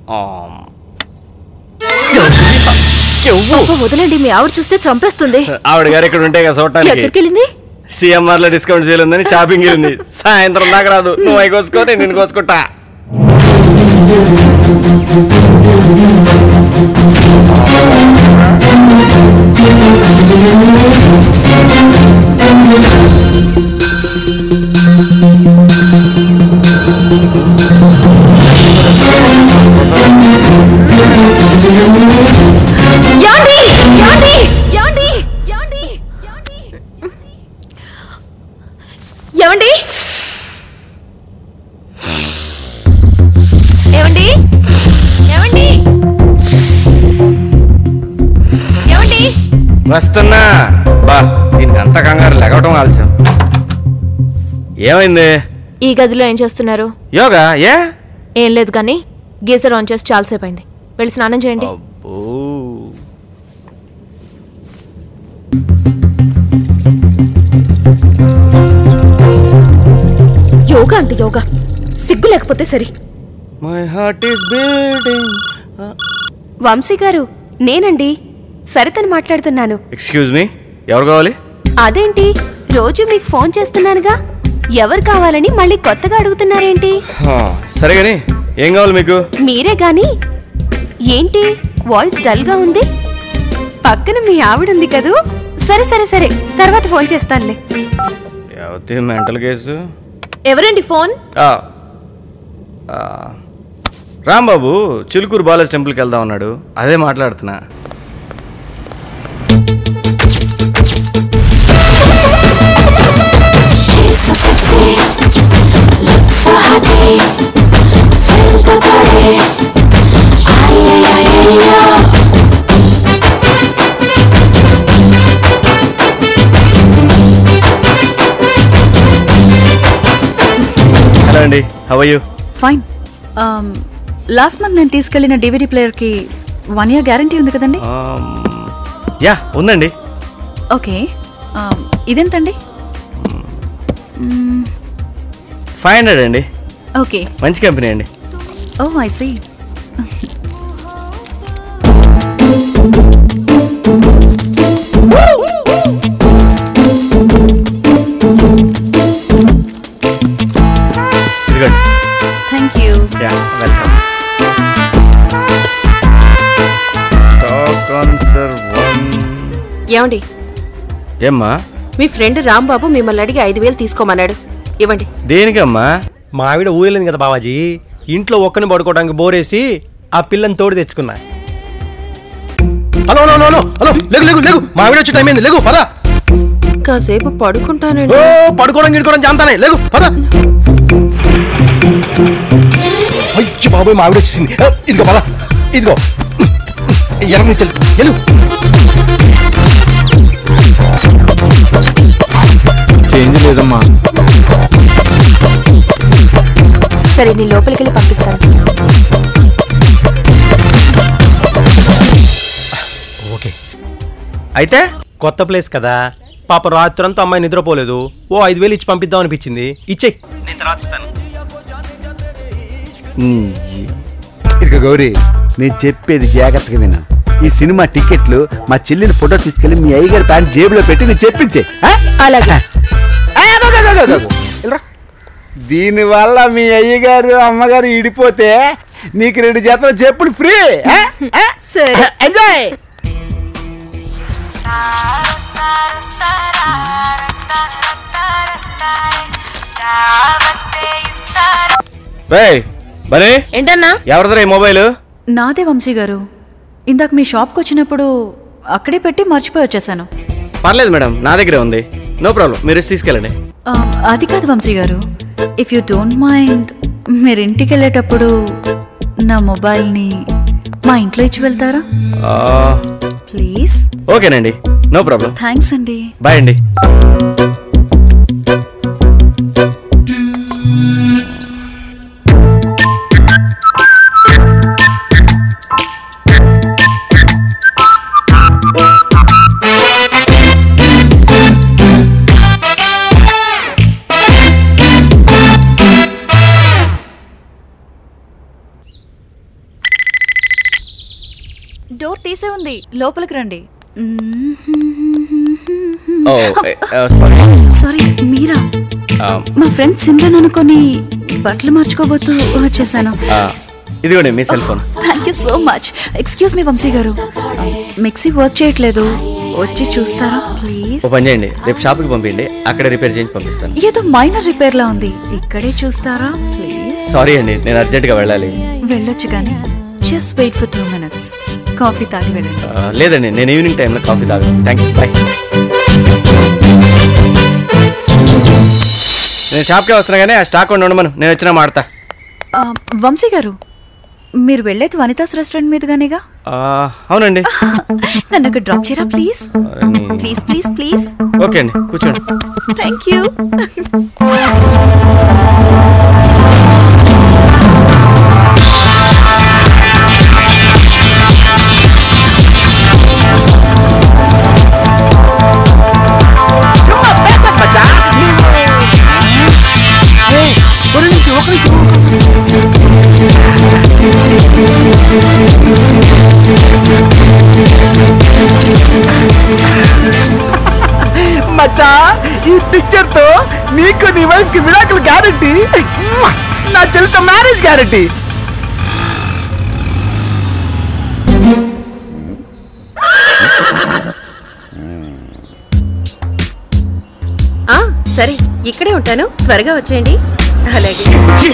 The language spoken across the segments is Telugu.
ఆమ్. అబ్బా, వదలండి మీ ఆవిడ చూస్తే చంపేస్తుంది ఆవిడ గారు ఇక్కడ ఉంటే కదా చూడటానికి ఎక్కడికి వెళ్ళింది సిఎంఆర్ లో డిస్కౌంట్ సేల్ ఉందని షాపింగ్ వెళ్ళింది సాయంత్రం దాకా రాదు నువ్వు అవి కోసుకో నేను నిన్ను కోసుకుంటా యాండి యాండి యాండి యాండి యాండి ఏమండి ఏమండి ఏమండి ఏమండి వస్తున్నా బా దీనికి అంత కంగారు లెగవటం ఆలస్యం ఏమైంది ఈ గదిలో ఏం చేస్తున్నారు యోగా ఏ ఏం లేదు కానీ గీజర్ ఆన్ చేసి చాలాసేపు అయింది వెళ్ళి స్నానం చేయండి అబ్బో యోగా అంటే యోగా సిగ్గు లేకపోతే సరి my heart is beating Vamshi garu నేనండి సరితను మాట్లాడుతున్నాను ఎక్స్క్యూజ్ మీ ఎవరు కావాలి అదేంటి రోజు మీకు ఫోన్ చేస్తున్నానుగా ఎవరు కావాలని మళ్ళీ కొత్తగా అడుగుతున్నారేంటి హా, సరే కానీ ఏం కావాలి మీకు మీరే గాని ఏంటి వాయిస్ డల్ గా ఉంది పక్కన మీ ఆవిడుంది కదూ సరే సరే సరే తర్వాత ఫోన్ చేస్తానులే ఎవరి మెంటల్ కేసు ఎవరండి ఫోన్ ఆ, ఆ, రాంబాబు చిలుకూరు బాలాజీ టెంపుల్కి వెళ్దాం అన్నాడు అదే మాట్లాడుతున్నా హలో అండి how you fine last month నేను తీసుకెళ్లిన డివిడి ప్లేయర్కి వన్ ఇయర్ గ్యారంటీ ఉంది కదండి యా ఉందండి ఓకే ఇదెంతండి ఫైవ్ హండ్రెడ్ అండి ఓకే మంచి కంపెనీ అండి ఓ ఐ సీ ఇదిగోండి థ్యాంక్ యూ యా వెల్కమ్ టాక్ ఆన్సర్ వన్ ఏమండి ఏమ్మా మీ ఫ్రెండ్ రాంబాబు మిమ్మల్ని అడిగి ఐదు వేలు తీసుకోమన్నాడు ఇవ్వండి దేనికమ్మా మా ఆవిడ ఊయలేదు కదా బావాజీ ఇంట్లో ఒక్కని పడుకోవడానికి బోరేసి ఆ పిల్లని తోడు తెచ్చుకున్నా hello hello hello hello hello లేగు లేగు లేగు మా ఆవిడ వచ్చే టైం అయింది లేగు పద కాసేపు ఓ పడుకుంటానండి పడుకోవడం గిడుకోవడం జాంతానే లేగు పద అయ్యి బాబోయ్ మా ఆవిడ వచ్చేసింది ఏ, ఇదిగో పద ఇదిగో ఎనక నుంచి వెళ్ళు చేంజ్ లేదమ్మా సరే నేను లోపలికి వెళ్ళి పంపిస్తాను ఓకే అయితే కొత్త ప్లేస్ కదా పాప రాత్రంతా అమ్మాయి నిద్రపోలేదు ఓ ఐదు వేలు ఇచ్చి పంపిద్దాం అనిపించింది ఇచ్చేయి నేను తర్వాత ఇస్తాను ఇక గౌరీ నేను చెప్పేది జాగ్రత్తగా విను ఈ సినిమా టికెట్లు మా చెల్లిని ఫోటో తీసుకెళ్లి మీ అయ్యగారి ప్యాంట్ జేబులో పెట్టి నేను చెప్పించే అలాగే దీనివల్ల మీ అయ్యగారు అమ్మగారు ఇడిపోతే నీకు రెండు జతల చెప్పులు ఫ్రీ సరే ఎంజాయ్ రేయ్ బరే ఏంటన్నా ఎవరిదరా ఈ మొబైల్ నాదే వంశీ గారు ఇందాక మీ షాప్కి వచ్చినప్పుడు అక్కడే పెట్టి మర్చిపోయి వచ్చేసాను పర్లేదు మేడం నా దగ్గరే ఉంది నో ప్రాబ్లం మీరు వచ్చి తీసుకెళ్ళండి ఆ, అది కాదు వంశీ గారు ఇఫ్ యూ డోంట్ మైండ్ మీరు ఇంటికి వెళ్ళేటప్పుడు నా మొబైల్ని మా ఇంట్లో ఇచ్చి వెళ్తారా ఆ, ప్లీజ్ ఓకేనండి నో ప్రాబ్లం థ్యాంక్స్ అండి బాయ్ అండి డోర్ తీసే ఉంది లోపలికి రండి ఓ సారీ సారీ మీరా మా ఫ్రెండ్ సింబన్ అనుకొని బట్టలు మార్చుకోబోతూ వచ్చేసాను ఇదిగోండి మీ cell phone thank you so much excuse me Vamshi garu mixie work చేయట్లేదు వచ్చి చూస్తారా ప్లీజ్ ఓ పని చేయండి రేపు షాప్కి పంపించండి అక్కడ రిపేర్ చేయించి పంపిస్తాను ఏదో మైనర్ రిపేర్ లా ఉంది ఇక్కడే చూస్తారా ప్లీజ్ సారీ అండి నేను అర్జెంటుగా వెళ్ళాలి వెళ్ళొచ్చు కానీ just wait for two minutes coffee తాగి వెళ్ళండి ఆ, లేదండి నేను ఈవినింగ్ టైంలో కాఫీ తాగాను థ్యాంక్ యూ బాయ్ నేను షాప్కే వస్తున్నా కానీ ఆ స్టాక్ ఉండి ఉండమను నేను వచ్చినా మాడతా ఆ, వంశీ గారు మీరు వెళ్ళేది వనితాస్ రెస్టారెంట్ మీదుగానేగా ఆ, అవునండి నన్ను అక్కడ డ్రాప్ చేయరా ప్లీజ్ అని- ప్లీజ్ ప్లీజ్ ప్లీజ్ ఓకే అండి కూర్చోండి థ్యాంక్ యూ మచ్చా ఈ పిక్చర్ తో నీకు నీ వైఫ్ కి విడాకులు గ్యారంటీ నా చెల్లితో మ్యారేజ్ గ్యారంటీ ఆ, సరే ఇక్కడే ఉంటాను త్వరగా వచ్చేయండి అలాగే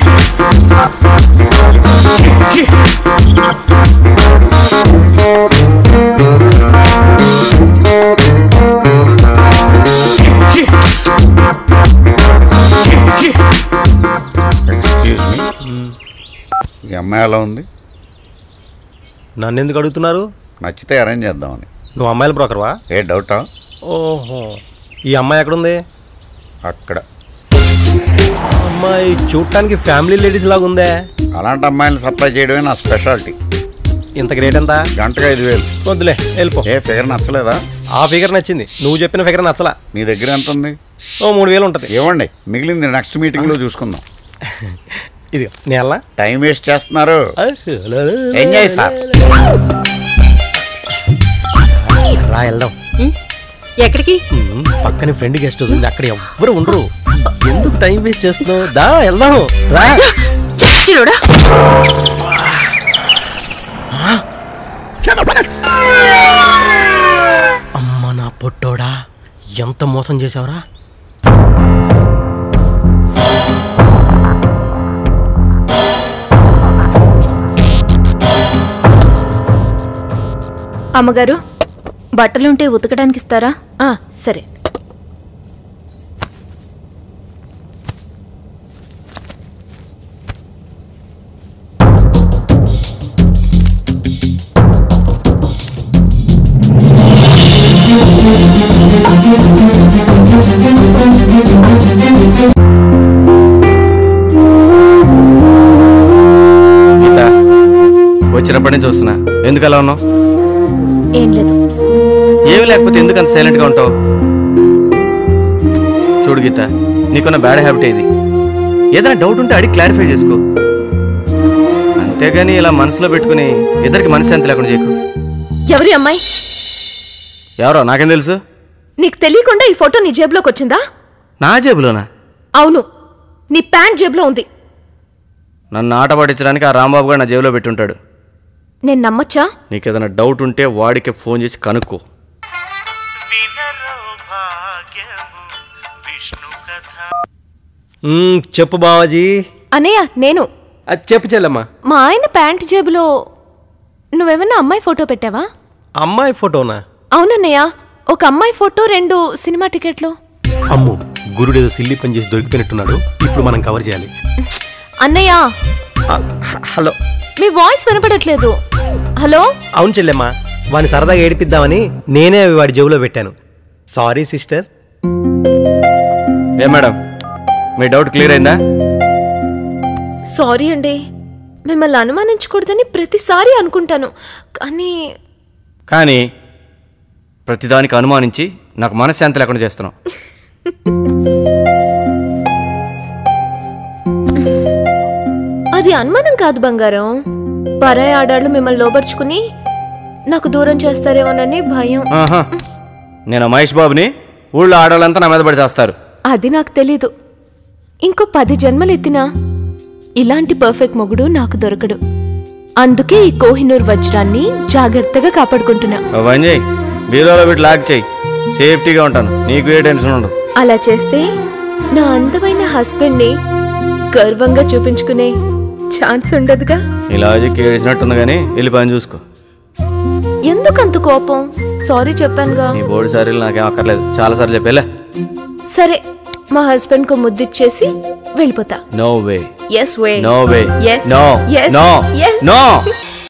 ఎక్స్క్యూజ్ మీ ఈ అమ్మాయి ఎలా ఉంది నన్ను ఎందుకు అడుగుతున్నారు నచ్చితే అరేంజ్ చేద్దామని నువ్వు అమ్మాయిల బ్రోకర్వా ఏ డౌటా ఓహో ఈ అమ్మాయి ఎక్కడుంది అక్కడ అమ్మాయి చూడటానికి ఫ్యామిలీ లేడీస్ లాగా ఉందే అలాంటి అమ్మాయిని సప్లై చేయడమే నా స్పెషాలిటీ ఇంత గ్రేట్ ఎంత గంటకు ఐదు వేలు వద్దులే వెళ్ళిపో ఏ ఫిగర్ నచ్చలేదా ఆ ఫిగర్ నచ్చింది నువ్వు చెప్పిన ఫిగర్ నచ్చలా నీ దగ్గర ఎంత ఉంది ఓ మూడు వేలు ఉంటుంది ఇవ్వండి మిగిలింది నెక్స్ట్ మీటింగ్లో చూసుకుందాం ఇది నేల టైం వేస్ట్ చేస్తున్నారు ఎంజాయ్ సార్ రా వెళ్దాం ఎక్కడికి ఉమ్, పక్కనే ఫ్రెండ్ గెస్ట్ హౌస్ ఉంది అక్కడ ఎవ్వరు ఉండరు ఎందుకు టైం వేస్ట్ చేస్తున్నావు దా వెళ్దాం రా చచ్చినోడా అమ్మ నా పొట్టోడా ఎంత మోసం చేసావురా అమ్మగారు బట్టలుంటే ఉతకడానికి ఇస్తారా ఆ, సరే గీత వచ్చినప్పటి నుంచి చూస్తున్నా ఎందుకు అలా ఉన్నావు ఏం లేదు ఏమి లేకపోతే ఎందుకు అంత సైలెంట్గా ఉంటావు చూడు గీత నీకున్న బ్యాడ్ హ్యాబిట్ ఇది ఏదైనా డౌట్ ఉంటే అడిగి క్లారిఫై చేసుకో అంతేగాని ఇలా మనసులో పెట్టుకుని ఇద్దరికి మనశ్శాంతి లేకుండా చేయకు ఎవరి అమ్మాయి ఎవరో నాకేం తెలుసు నీకు తెలియకుండా ఈ ఫోటో నీ జేబులోకి వచ్చిందా నా జేబులోనా అవును నీ ప్యాంట్ జేబులో ఉంది నన్ను ఆట పట్టించడానికి ఆ రాంబాబు గారు నా జేబులో పెట్టుంటాడు నేను నమ్మొచ్చా నీకు ఏదైనా డౌట్ ఉంటే వాడికి ఫోన్ చేసి కనుక్కో ఉమ్, చెప్పు బావాజీ అనయ్య నేను అది చెప్పు చెల్లమ్మా మా ఆయన ప్యాంట్ జేబులో నువ్వేమన్నా అమ్మాయి ఫోటో పెట్టావా అమ్మాయి ఫోటోనా అవునన్నయ్య ఒక అమ్మాయి ఫోటో రెండు సినిమా టికెట్లు అమ్ము గురుడు ఏదో సిల్లి పని చేసి దొరికిపోయినట్టున్నాడు ఇప్పుడు మనం కవర్ చేయాలి అన్నయ్య ఆ, హ- హలో మీ వాయిస్ వినపడట్లేదు హలో అవును చెల్లెమ్మా వాడిని సరదాగా ఏడిపిద్దామని నేనే అవి వాడి జేబులో పెట్టాను సారీ సిస్టర్ ఏ మేడం మీ డౌట్ క్లియర్ అయిందా సారీ అండి మిమ్మల్ని అనుమానించకూడదని ప్రతిసారి అనుకుంటాను కానీ కానీ ప్రతిదానికి అనుమానించి నాకు మనశ్శాంతి లేకుండా చేస్తున్నావు అది అనుమానం కాదు బంగారం పరాయి ఆడాళ్ళు మిమ్మల్ని లోబర్చుకుని నాకు దూరం చేస్తారేమోనని భయం ఆహా. నేను మహేష్ బాబుని ఊళ్ళో ఆడవాళ్ళంతా నా మీద పడి చేస్తారు అది నాకు తెలీదు ఇంకో పది జన్మలు ఎత్తినా ఇలాంటి పర్ఫెక్ట్ మొగుడు నాకు దొరకడు అందుకే ఈ కోహినూర్ వజ్రాన్ని జాగ్రత్తగా కాపాడుకుంటున్నా ఓ పని చేయి బీరోలో పెట్టి లాక్ చేయి సేఫ్టీగా ఉంటాను నీకు ఏ టెన్షన్ ఉండదు అలా చేస్తే నా అందమైన హస్బెండ్ని గర్వంగా చూపించుకునే ఛాన్స్ ఉండదుగా ఈ లాజిక్ ఏడిసినట్టుంది కానీ వెళ్ళి పని చూసుకో ఎందుకంత కోపం సారీ చెప్పానుగా నీ బోర్డు సారీలు నాకేం అక్కర్లేదు చాలా సార్లు చెప్పేలే సరే మా హస్బెండ్ కు ముద్దిచ్చేసి వెళ్ళిపోతా no way yes way no way yes no yes no yes no